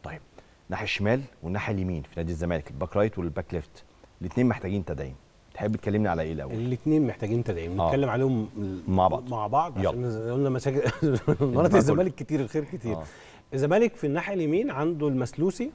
طيب الناحيه الشمال والناحيه اليمين في نادي الزمالك الباك رايت والباك ليفت الاثنين محتاجين تدعيم تحب تكلمني على ايه الاول الاثنين محتاجين تدعيم آه. نتكلم عليهم مع بعض. مع بعض يلا. عشان زي ما قلنا مشاكل الكل. مرات الزمالك كتير الخير كتير آه. الزمالك في الناحيه اليمين عنده المسلوسي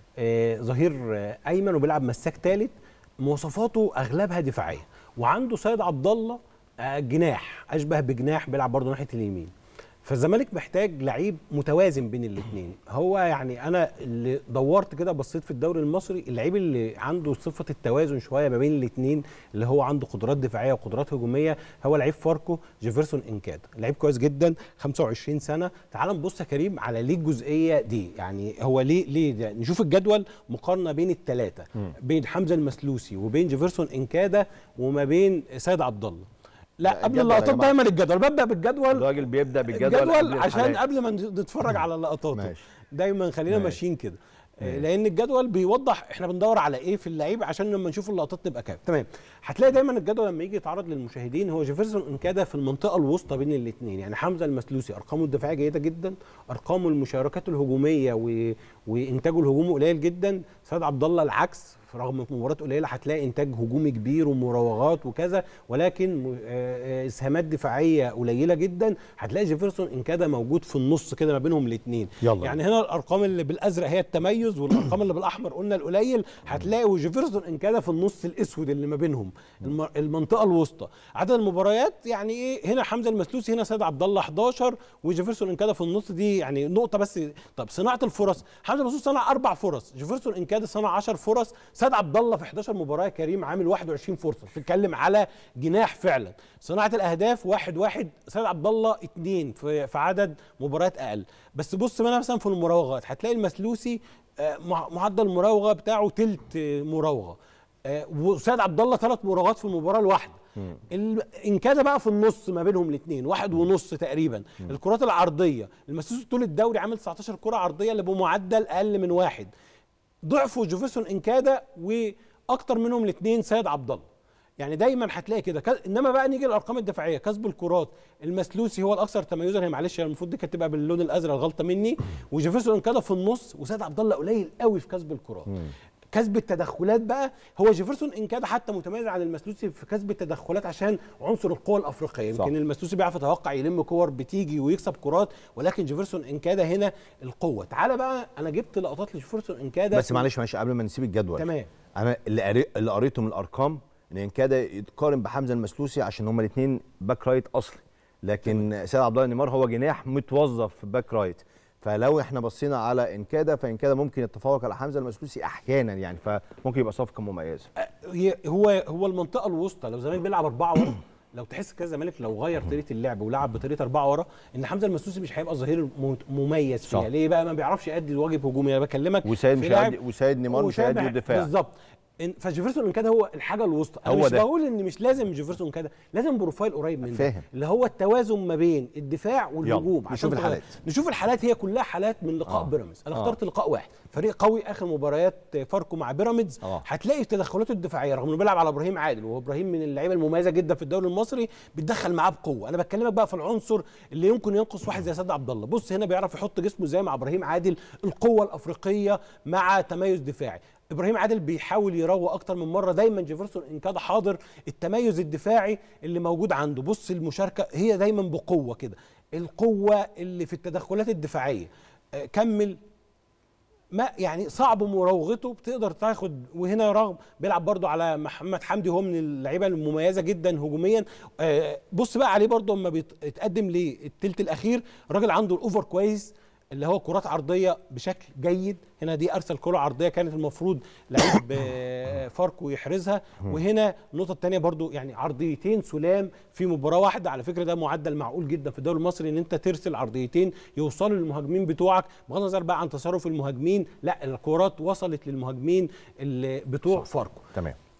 آه ظهير آه ايمن وبيلعب مساك ثالث مواصفاته اغلبها دفاعيه وعنده سيد عبد الله آه جناح اشبه بجناح بيلعب برضه ناحيه اليمين فالزمالك محتاج لعيب متوازن بين الاثنين هو يعني انا اللي دورت كده بصيت في الدوري المصري اللعيب اللي عنده صفه التوازن شويه ما بين الاثنين اللي هو عنده قدرات دفاعيه وقدرات هجوميه هو لعيب فاركو جيفرسون انكاد لعيب كويس جدا 25 سنه تعال نبص يا كريم على ليه الجزئيه دي يعني هو ليه ليه ده؟ نشوف الجدول مقارنه بين الثلاثه بين حمزه المسلوسي وبين جيفرسون انكادا وما بين سيد عبد الله لا, لا، قبل الجدول يا اللقطات جماعة. دايما الجدول ببدا بالجدول الراجل بيبدا بالجدول الجدول قبل عشان الحالات. قبل ما نتفرج على لقطاته ماشي. دايما خلينا ماشي. ماشيين كده آه، لان الجدول بيوضح احنا بندور على ايه في اللعيب عشان لما نشوف اللقطات نبقى كام تمام هتلاقي دايما الجدول لما يجي يتعرض للمشاهدين هو جيفرسون انكادا في المنطقه الوسطى بين الاثنين يعني حمزه المسلوسي ارقامه الدفاعيه جيده جدا ارقامه المشاركات الهجوميه و... وانتاجه الهجومي قليل جدا سيد عبد الله العكس رغم في مباريات قليله هتلاقي انتاج هجومي كبير ومراوغات وكذا ولكن م- آه، آه، اسهامات دفاعيه قليله جدا هتلاقي جيفرسون انكادا موجود في النص كده ما بينهم الاثنين يلا. يعني هنا الارقام اللي بالازرق هي التميز والارقام اللي بالاحمر قلنا القليل هتلاقي جيفرسون انكادا في النص الاسود اللي ما بينهم الم- المنطقه الوسطى عدد المباريات يعني ايه هنا حمزه المسلوسي هنا سيد عبد الله 11 وجيفرسون انكادا في النص دي يعني نقطه بس طب صناعه الفرص حمزه المسلوسي صنع اربع فرص جيفرسون انكادا صنع 10 فرص سيد عبد الله في 11 مباراه كريم عامل 21 فرصه بتتكلم على جناح فعلا صناعه الاهداف واحد واحد سيد عبد الله اثنين في, في عدد مباريات اقل بس بص بقى مثلا في المراوغات هتلاقي المسلوسي آه، مع- معدل المراوغه بتاعه تلت آه، مراوغه آه، وسيد عبد الله ثلاث مراوغات في المباراه الواحده ال- انكادا بقى في النص ما بينهم الاثنين واحد ونص تقريبا الكرات العرضيه المسلوسي طول الدوري عامل 19 كره عرضيه اللي بمعدل اقل من واحد ضعفوا جيفرسون انكادا واكتر منهم الاثنين سيد عبد الله يعني دايما هتلاقي كده كز- انما بقى نيجي للارقام الدفاعيه كسب الكرات المسلوسي هو الاكثر تميزا هي معلش هي المفروض دي كانت تبقى باللون الازرق غلطه مني وجيفرسون انكادا في النص وسيد عبد الله قليل قوي في كسب الكرات كسب التدخلات بقى هو جيفرسون انكادا حتى متميز عن المسلوسي في كسب التدخلات عشان عنصر القوه الافريقيه صح. يمكن المسلوسي بيعرف يتوقع يلم كور بتيجي ويكسب كرات ولكن جيفرسون انكادا هنا القوه تعالى بقى انا جبت لقطات لجيفرسون انكادا بس معلش معلش قبل ما نسيب الجدول تمام. انا اللي قري... اللي قريته من الارقام ان انكادا يتقارن بحمزه المسلوسي عشان هما الاثنين باك رايت اصلي لكن سيد عبد الله نيمار هو جناح متوظف في باك رايت فلو احنا بصينا على انكادا فانكادا ممكن يتفوق على حمزه المسلوسي احيانا يعني فممكن يبقى صفقه مميزه هي- هو هو المنطقه الوسطى لو زمان بيلعب اربعه ورا لو تحس كده الزمالك لو غير طريقه اللعب ولعب بطريقه اربعه ورا ان حمزه المسوسي مش هيبقى ظهير مم- مميز فيها صح. ليه بقى ما بيعرفش يأدي الواجب هجومي انا بكلمك وسيد في مش لاعب- هيأدي- وسيد نيمار مش هيأدي وشبه- الدفاع. بالظبط إن- فجيفرسون انكادا هو الحاجه الوسطى انا هو مش ده. بقول ان مش لازم جيفرسون انكادا لازم بروفايل قريب من ده فاهم. اللي هو التوازن ما بين الدفاع والهجوم يلا، عشان نشوف تغير. الحالات. نشوف الحالات هي كلها حالات من لقاء آه. بيراميدز انا آه. اخترت لقاء واحد فريق قوي اخر مباريات فاركو مع بيراميدز آه. هتلاقي تدخلاته الدفاعيه رغم انه بيلعب على ابراهيم عادل وهو ابراهيم من اللعيبه المميزه جدا في الدوري المصري بيتدخل معاه بقوه انا بكلمك بقى في العنصر اللي يمكن ينقص واحد زي سيد عبد الله بص هنا بيعرف يحط جسمه زي مع ابراهيم عادل القوه الافريقيه مع تميز دفاعي ابراهيم عادل بيحاول يروق اكتر من مره دايما جيفرسون انكاد حاضر التميز الدفاعي اللي موجود عنده بص المشاركه هي دايما بقوه كده القوه اللي في التدخلات الدفاعيه آه، كمل ما يعني صعب مراوغته بتقدر تاخد وهنا رغم بيلعب برضو على محمد حمدي هو من اللعيبه المميزه جدا هجوميا آه، بص بقى عليه برضو اما بيتقدم للثلث الاخير الراجل عنده الاوفر كويس اللي هو كرات عرضيه بشكل جيد هنا دي ارسل كره عرضيه كانت المفروض لعيب آه، فاركو يحرزها وهنا النقطه الثانيه برضو يعني عرضيتين سلام في مباراه واحده على فكره ده معدل معقول جدا في الدوري المصري ان انت ترسل عرضيتين يوصلوا للمهاجمين بتوعك بغض النظر بقى عن تصرف المهاجمين لا الكرات وصلت للمهاجمين اللي بتوع فاركو تمام